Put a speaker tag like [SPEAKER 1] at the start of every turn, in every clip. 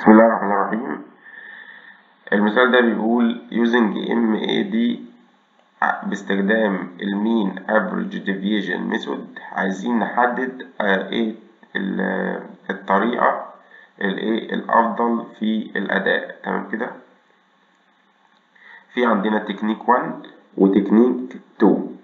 [SPEAKER 1] بسم الله الرحمن الرحيم المثال ده بيقول using MAD باستخدام المين average deviation method عايزين نحدد آه، ايه ال- الطريقة الايه الأفضل في الأداء تمام كده في عندنا تكنيك 1 وتكنيك 2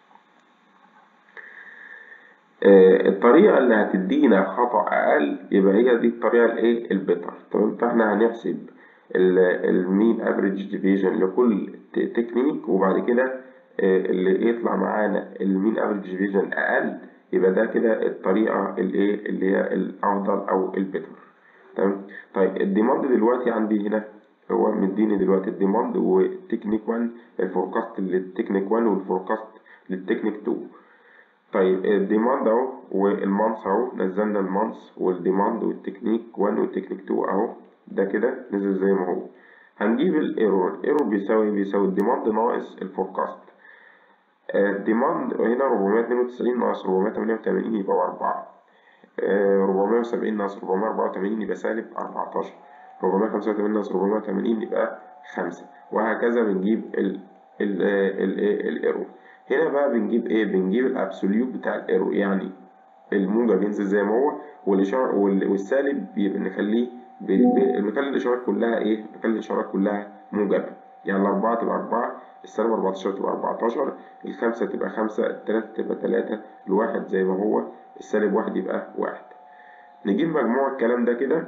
[SPEAKER 1] آه، الطريقة اللي هتدينا خطأ أقل يبقى هي دي الطريقة الإيه البيتر تمام فإحنا هنحسب المين افريج ديفيجن لكل ت- تكنيك وبعد كده آه، اللي يطلع معانا المين افريج ديفيجن أقل يبقى ده كده الطريقة الإيه اللي هي الأفضل أو البيتر تمام طيب الديماند دلوقتي عندي هنا هو مديني دلوقتي الديماند وتكنيك 1 الفوركاست للتكنيك 1 والفوركاست للتكنيك 2 طيب الديماند اهو والمانس اهو نزلنا المانس والديماند والتكنيك 1 والتكنيك 2 اهو ده كده نزل زي ما هو هنجيب الايرور الايرور بيساوي بيساوي الديماند ناقص الفوركاست الديماند هنا 492 ناقص 488 يبقى 4 470 ناقص 484 يبقى سالب 14 485 ناقص 480 يبقى 5 وهكذا بنجيب ال ال ال الايرور هنا بقى بنجيب ايه بنجيب الابسوليوت بتاع الايرور يعني الموجب ينزل زي ما هو والاشاره وال- والسالب يبقى نخليه ب- ب- نخلي الاشارات كلها ايه نخلي الاشارات كلها موجبه يعني الأربعة تبقى أربعة السالب 14 تبقى 14 الخمسة تبقى خمسة التلاتة تبقى تلاتة الواحد زي ما هو السالب واحد يبقى واحد نجيب مجموع الكلام ده كده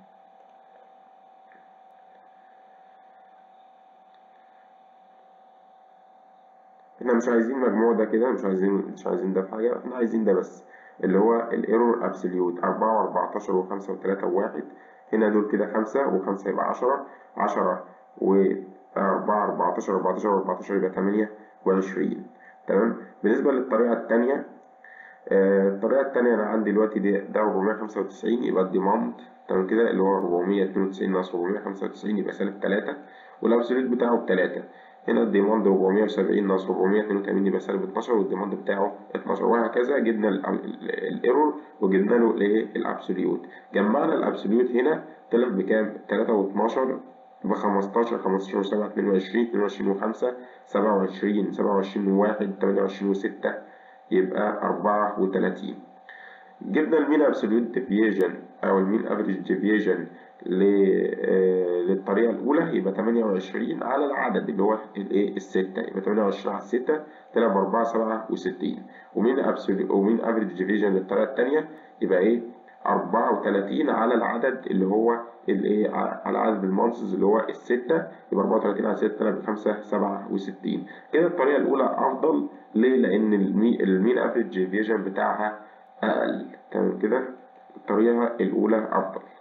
[SPEAKER 1] احنا مش عايزين مجموع ده كده مش عايزين مش عايزين ده في حاجة احنا عايزين ده بس اللي هو الايرور ابسوليوت أربعة وأربعتاشر وخمسة وتلاتة وواحد هنا دول كده خمسة وخمسة يبقى عشرة عشرة وأربعة أربعتاشر أربعتاشر وأربعتاشر يبقى تمانية وعشرين تمام بالنسبة للطريقة التانية آه، الطريقة التانية أنا عندي دلوقتي ده ده 495 يبقى الديماند تمام كده اللي هو 492 ناقص 495 يبقى سالب 3 والأبسوليت بتاعه بتلاتة هنا الديماند 470 ناقص 482 يبقى سالب 12 والديماند بتاعه 12 وهكذا جبنا ال- ال- الايرور وجبنا له الايه الابسوليوت جمعنا الابسوليوت هنا طلع بكام 3 و12 ب 15 15 و7 22 22 و5 27 27 و1 28 و6 يبقى 34 جبنا المين ابسوليوت ديفيجن او المين افريج ديفيجن للطريقه الاولى يبقى 28 على العدد اللي هو الايه الستة يبقى 28 على الستة طلع ب 4 67 ومين ابسوليوت ومين افريج ديفيجن للطريقه الثانيه يبقى ايه 34 على العدد اللي هو الايه على عدد المانسز اللي هو الستة يبقى 34 على 6 طلع ب 5 67 كده الطريقه الاولى افضل ليه لان المي- المين افريج ديفيجن بتاعها اقل تمام كده الطريقه الاولى افضل